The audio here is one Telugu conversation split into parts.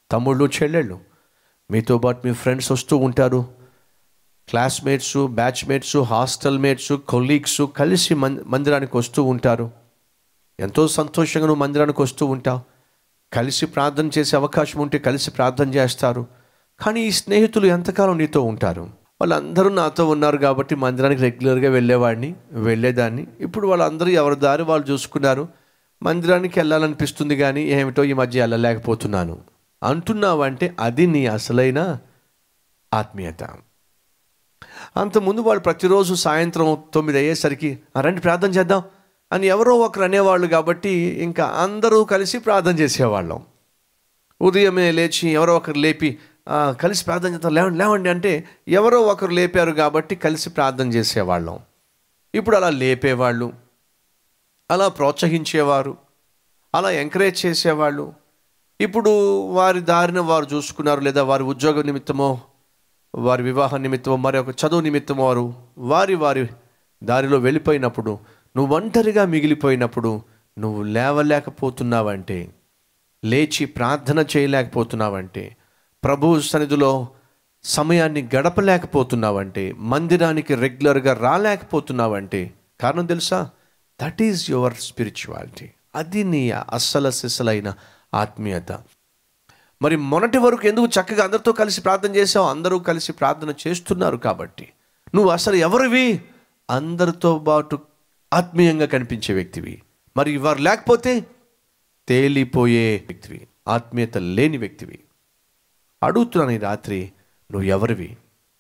తమ్ముళ్ళు చెల్లెళ్ళు మీతో పాటు మీ ఫ్రెండ్స్ వస్తూ ఉంటారు classmates batchmates hostel mates colleagues కలిసి మం మందిరానికి వస్తూ ఉంటారు ఎంతో సంతోషంగా నువ్వు మందిరానికి వస్తూ ఉంటావు కలిసి ప్రార్థన చేసే అవకాశం ఉంటే కలిసి ప్రార్థన చేస్తారు కానీ ఈ స్నేహితులు ఎంతకాలం నీతో ఉంటారు వాళ్ళందరూ నాతో ఉన్నారు కాబట్టి మందిరానికి రెగ్యులర్గా వెళ్ళేవాడిని వెళ్ళేదాన్ని ఇప్పుడు వాళ్ళందరూ ఎవరి దారి వాళ్ళు చూసుకున్నారు మందిరానికి వెళ్ళాలనిపిస్తుంది కానీ ఏమిటో ఈ మధ్య వెళ్ళలేకపోతున్నాను అంటున్నావంటే అది నీ అసలైన ఆత్మీయత అంతకుముందు వాళ్ళు ప్రతిరోజు సాయంత్రం తొమ్మిది అయ్యేసరికి "ఆ, రండి ప్రార్థన చేద్దాం అని ఎవరో ఒకరు అనేవాళ్ళు కాబట్టి ఇంకా అందరూ కలిసి ప్రార్థన చేసేవాళ్ళం ఉదయమే లేచి ఎవరో ఒకరు లేపి "ఆ, కలిసి ప్రార్థన చేద్దాం లేవండి లేవండి అంటే ఎవరో ఒకరు లేపారు కాబట్టి కలిసి ప్రార్థన చేసేవాళ్ళం ఇప్పుడు అలా లేపేవాళ్ళు అలా ప్రోత్సహించేవారు అలా ఎంకరేజ్ చేసేవాళ్ళు ఇప్పుడు వారి దారిన వారు చూసుకున్నారు లేదా వారి ఉద్యోగ నిమిత్తమో వారి వివాహ నిమిత్తమో మరి ఒక చదువు నిమిత్తమో వారు వారి వారి దారిలో వెళ్ళిపోయినప్పుడు నువ్వు ఒంటరిగా మిగిలిపోయినప్పుడు నువ్వు లేవలేకపోతున్నావంటే లేచి ప్రార్థన చేయలేకపోతున్నావంటే ప్రభు సన్నిధిలో సమయాన్ని గడపలేకపోతున్నావంటే మందిరానికి రెగ్యులర్గా రాలేకపోతున్నావంటే కారణం తెలుసా దట్ ఈజ్ యువర్ స్పిరిచువాలిటీ అది నీ అస్సల సిసలైన ఆత్మీయత మరి మొన్నటి వరకు ఎందుకు చక్కగా అందరితో కలిసి ప్రార్థన చేసావు అందరూ కలిసి ప్రార్థన చేస్తున్నారు కాబట్టి నువ్వు అసలు ఎవరివి అందరితో పాటు ఆత్మీయంగా కనిపించే వ్యక్తివి మరి వారు లేకపోతే తేలిపోయే వ్యక్తివి ఆత్మీయత లేని వ్యక్తివి అడుగుతున్నాను ఈ రాత్రి నువ్వు ఎవరివి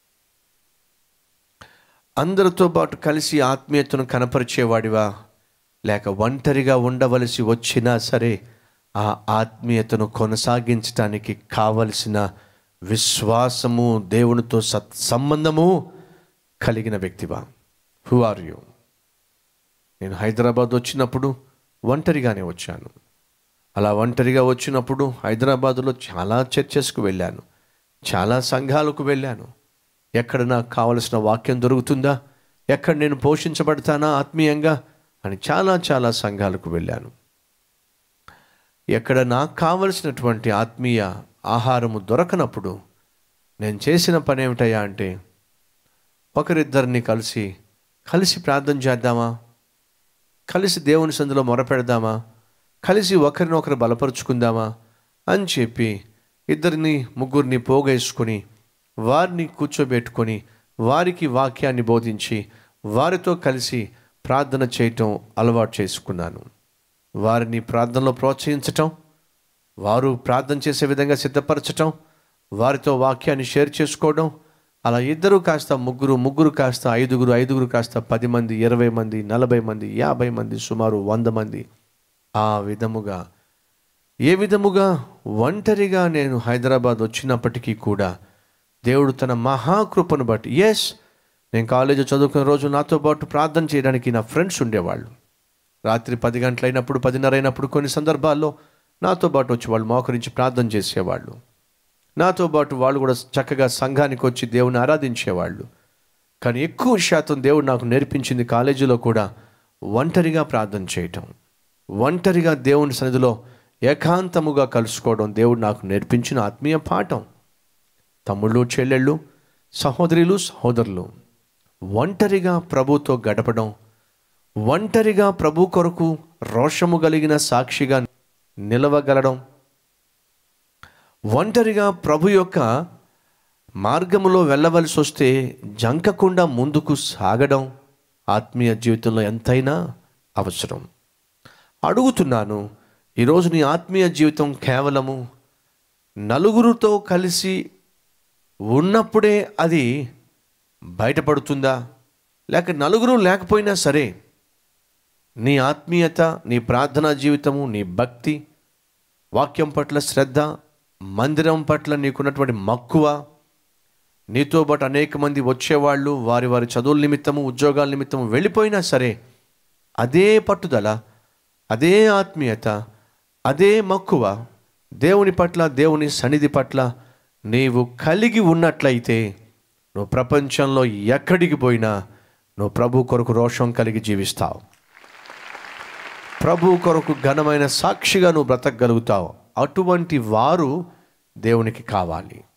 అందరితో పాటు కలిసి ఆత్మీయతను కనపరిచేవాడివా లేక ఒంటరిగా ఉండవలసి వచ్చినా సరే ఆ ఆత్మీయతను కొనసాగించడానికి కావలసిన విశ్వాసము దేవునితో సత్ సంబంధము కలిగిన వ్యక్తివా హూ ఆర్ యూ నేను హైదరాబాద్ వచ్చినప్పుడు ఒంటరిగానే వచ్చాను అలా ఒంటరిగా వచ్చినప్పుడు హైదరాబాదులో చాలా చర్చెస్కు వెళ్ళాను చాలా సంఘాలకు వెళ్ళాను ఎక్కడ నాకు కావలసిన వాక్యం దొరుకుతుందా ఎక్కడ నేను పోషించబడతానా ఆత్మీయంగా అని చాలా చాలా సంఘాలకు వెళ్ళాను ఎక్కడ నాకు కావలసినటువంటి ఆత్మీయ ఆహారము దొరకనప్పుడు నేను చేసిన పని ఏమిటయ్యా అంటే ఒకరిద్దరిని కలిసి కలిసి ప్రార్థన చేద్దామా కలిసి దేవుని సందులో మొరపెడదామా కలిసి ఒకరినొకరు బలపరుచుకుందామా అని చెప్పి ఇద్దరిని ముగ్గురిని పోగేసుకొని వారిని కూర్చోబెట్టుకొని వారికి వాక్యాన్ని బోధించి వారితో కలిసి ప్రార్థన చేయటం అలవాటు చేసుకున్నాను వారిని ప్రార్థనలో ప్రోత్సహించటం వారు ప్రార్థన చేసే విధంగా సిద్ధపరచటం వారితో వాక్యాన్ని షేర్ చేసుకోవడం అలా ఇద్దరు కాస్త ముగ్గురు ముగ్గురు కాస్త ఐదుగురు ఐదుగురు కాస్త పది మంది ఇరవై మంది నలభై మంది యాభై మంది సుమారు వంద మంది ఆ విధముగా ఏ విధముగా ఒంటరిగా నేను హైదరాబాద్ వచ్చినప్పటికీ కూడా దేవుడు తన మహాకృపను బట్టి ఎస్ నేను కాలేజీ చదువుకున్న రోజు నాతో పాటు ప్రార్థన చేయడానికి నా ఫ్రెండ్స్ ఉండేవాళ్ళు రాత్రి పది గంటలైనప్పుడు పదిన్నర అయినప్పుడు కొన్ని సందర్భాల్లో నాతో పాటు వచ్చి వాళ్ళు మోకరించి ప్రార్థన చేసేవాళ్ళు నాతో పాటు వాళ్ళు కూడా చక్కగా సంఘానికి వచ్చి దేవుని ఆరాధించేవాళ్ళు కానీ ఎక్కువ శాతం దేవుడు నాకు నేర్పించింది కాలేజీలో కూడా ఒంటరిగా ప్రార్థన చేయటం ఒంటరిగా దేవుని సన్నిధిలో ఏకాంతముగా కలుసుకోవడం దేవుడు నాకు నేర్పించిన ఆత్మీయ పాఠం తమ్ముళ్ళు చెల్లెళ్ళు సహోదరులు సహోదరులు ఒంటరిగా ప్రభుతో గడపడం ఒంటరిగా ప్రభు కొరకు రోషము కలిగిన సాక్షిగా నిలవగలడం ఒంటరిగా ప్రభు యొక్క మార్గములో వెళ్ళవలసి వస్తే జంకకుండా ముందుకు సాగడం ఆత్మీయ జీవితంలో ఎంతైనా అవసరం అడుగుతున్నాను ఈరోజు నీ ఆత్మీయ జీవితం కేవలము నలుగురితో కలిసి ఉన్నప్పుడే అది బయటపడుతుందా లేక నలుగురు లేకపోయినా సరే నీ ఆత్మీయత నీ ప్రార్థనా జీవితము నీ భక్తి వాక్యం పట్ల శ్రద్ధ మందిరం పట్ల నీకున్నటువంటి మక్కువ నీతో పాటు అనేక మంది వచ్చేవాళ్ళు వారి వారి చదువుల నిమిత్తము ఉద్యోగాల నిమిత్తము వెళ్ళిపోయినా సరే అదే పట్టుదల అదే ఆత్మీయత అదే మక్కువ దేవుని పట్ల దేవుని సన్నిధి పట్ల నీవు కలిగి ఉన్నట్లయితే నువ్వు ప్రపంచంలో ఎక్కడికి పోయినా నువ్వు ప్రభు కొరకు రోషం కలిగి జీవిస్తావు ప్రభు కొరకు ఘనమైన సాక్షిగా నువ్వు బ్రతకగలుగుతావు అటువంటి వారు దేవునికి కావాలి